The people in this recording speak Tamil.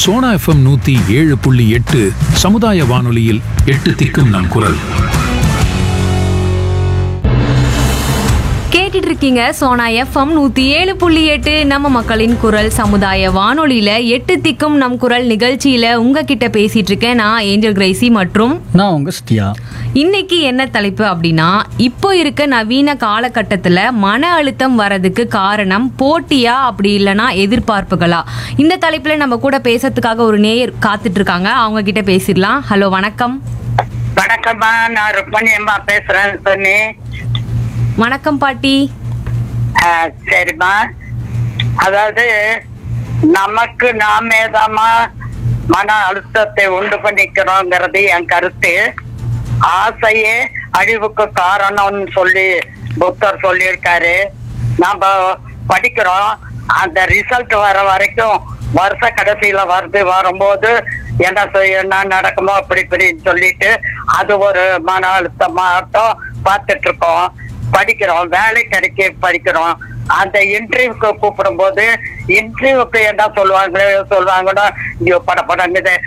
சோனா எஃப்எம் நூத்தி ஏழு புள்ளி எட்டு சமுதாய வானொலியில் எட்டு திக்கும் நம் குரல் கேட்டுட்டு இருக்கீங்க சோனா எஃப்எம் நூத்தி ஏழு புள்ளி எட்டு நம்ம மக்களின் குரல் சமுதாய வானொலியில எட்டு திக்கும் நம் குரல் நிகழ்ச்சியில உங்ககிட்ட பேசிட்டு இருக்கேன் நான் ஏஞ்சல் கிரேசி மற்றும் நான் உங்க சத்யா இன்னைக்கு என்ன தலைப்பு அப்படின்னா இப்போ இருக்க நவீன காலகட்டத்துல மன அழுத்தம் வரதுக்கு காரணம் போட்டியா அப்படி இல்லைன்னா எதிர்பார்ப்புகளா இந்த தலைப்புல நம்ம கூட பேசுறதுக்காக ஒரு நேயர் காத்துட்டு இருக்காங்க அவங்க கிட்ட பேசிடலாம் ஹலோ வணக்கம் வணக்கம்மா நான் ருக்மணி அம்மா பேசுறேன் சொன்னி வணக்கம் பாட்டி சரிம்மா அதாவது நமக்கு நாமே தாம்மா மன அழுத்தத்தை உண்டு பண்ணிக்கிறோங்கிறது என் கருத்து ஆசையே அழிவுக்கு காரணம்னு சொல்லி புத்தர் சொல்லியிருக்காரு நாம படிக்கிறோம் அந்த ரிசல்ட் வர வரைக்கும் வருஷ கடைசியில வருது வரும்போது என்ன செய்ய என்ன நடக்குமோ அப்படி இப்படின்னு சொல்லிட்டு அது ஒரு மன அழுத்தமாட்டம் பார்த்துட்டு இருக்கோம் படிக்கிறோம் வேலை கிடைக்க படிக்கிறோம் அந்த இன்டர்வியூக்கு கூப்பிடும் போது இன்டர்வியூக்கு என்ன சொல்லுவாங்க சொல்லுவாங்கன்னா ஐயோ பட படங்குது